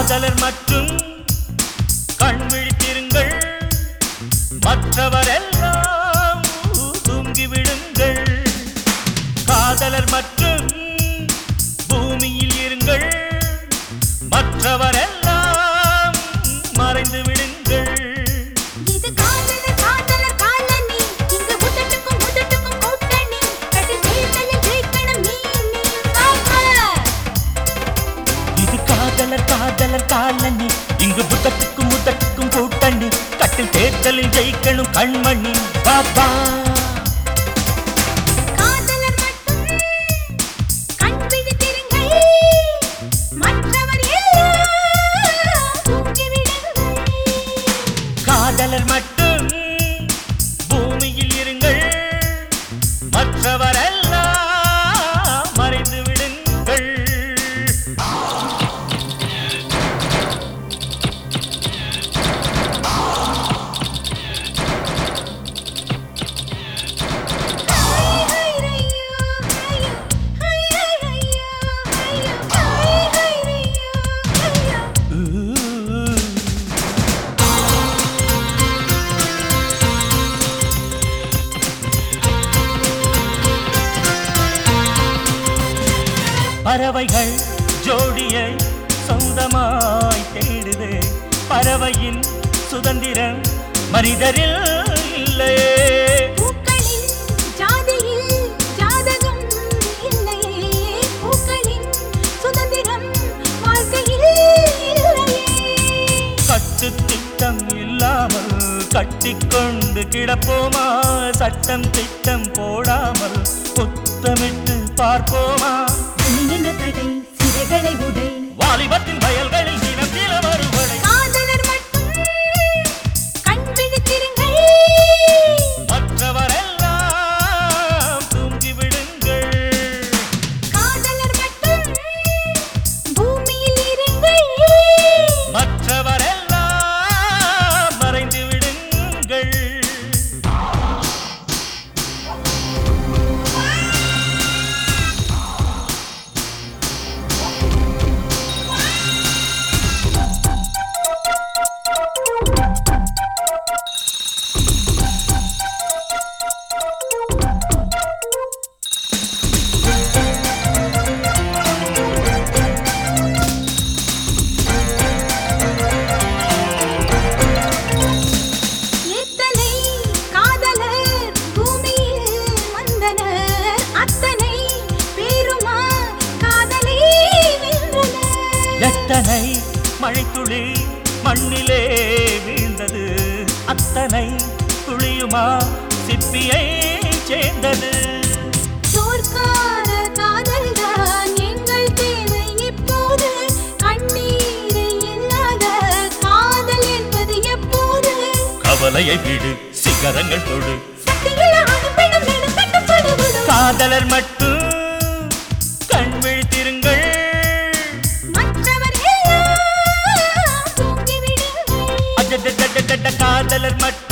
காதலர் மற்றும் கண் விழித்திருங்கள் மற்றவரெல்லாம் தூங்கி விடுங்கள் காதலர் மற்றும் பூமியில் இருங்கள் மற்றவரெல்லாம் மறைந்து விடுங்கள் இது காதலர் காதலர் காலனி இங்கு உதட்டுக்கும் உதட்டுக்கும் கூட்டணி கட்டி ஜெயிக்கணும் ஜெயிக்கணும் நீ நீ வாப்பா இது காதலர் காதலர் காலனி இங்கு புத்தத்துக்கும் முதட்டுக்கும் கூட்டணி கட்டில் தேர்தலில் ஜெயிக்கணும் கண்மணி பாபா காதலர் மட்டும் கண் விழித்திருங்கள் மற்றவர் எல்லாம் தூங்கிவிடுங்கள் காதலர் மட்டும் பூமியில் இருங்கள் மற்றவரெல்லாம் மறைந்து விடுங்கள் பறவைகள் ஜோடியை சொந்தமாய் தேடுது பறவையின் சுதந்திரம் மனிதரில் இல்லையே பூக்களின் ஜாதியில் ஜாதகம் இல்லையே பூக்களின் சுதந்திரம் வாழ்க்கையில் இல்லையே கட்டு திட்டம் இல்லாமல் கட்டிக்கொண்டு கிடப்போமா சட்டம் திட்டம் போடாமல் புத்தமிட்டு பார்ப்போமா என்ன தடை சிறைகளை உடை வாலிபத்தின் வயல்களில் தினம் தின மறுபடை காதலர் மட்டும் கண் விழித்திருங்கள் மற்றவரெல்லாம் தூங்கி விடுங்கள் காதலர் மட்டும் பூமியில் இருங்கள் மற்றவரெல்லாம் மறைந்து விடுங்கள் எத்தனை காதலர் பூமியில் வந்தனர் அத்தனை பேருமா காதலை வென்றனர் எத்தனை மழைத்துளி மண்ணிலே வீழ்ந்தது அத்தனை துளியுமா சிப்பியை சேர்ந்தது சோர்க்கார காதல்தான் எங்கள் தேவை இப்போது கண்ணீரை இல்லாத காதல் என்பது எப்போது கவலையை விடு சிகரங்கள் தொடு சக்தியில் ஆணுப்பெண்ணும் நடுக்கட்டுப்படுவதும் காதலர் மட்டும் கண் விழித்திருங்கள் மற்றவர் எல்லாம் தூங்கிவிடுங்கள் அஜடடடடட காதலர் மட்டும்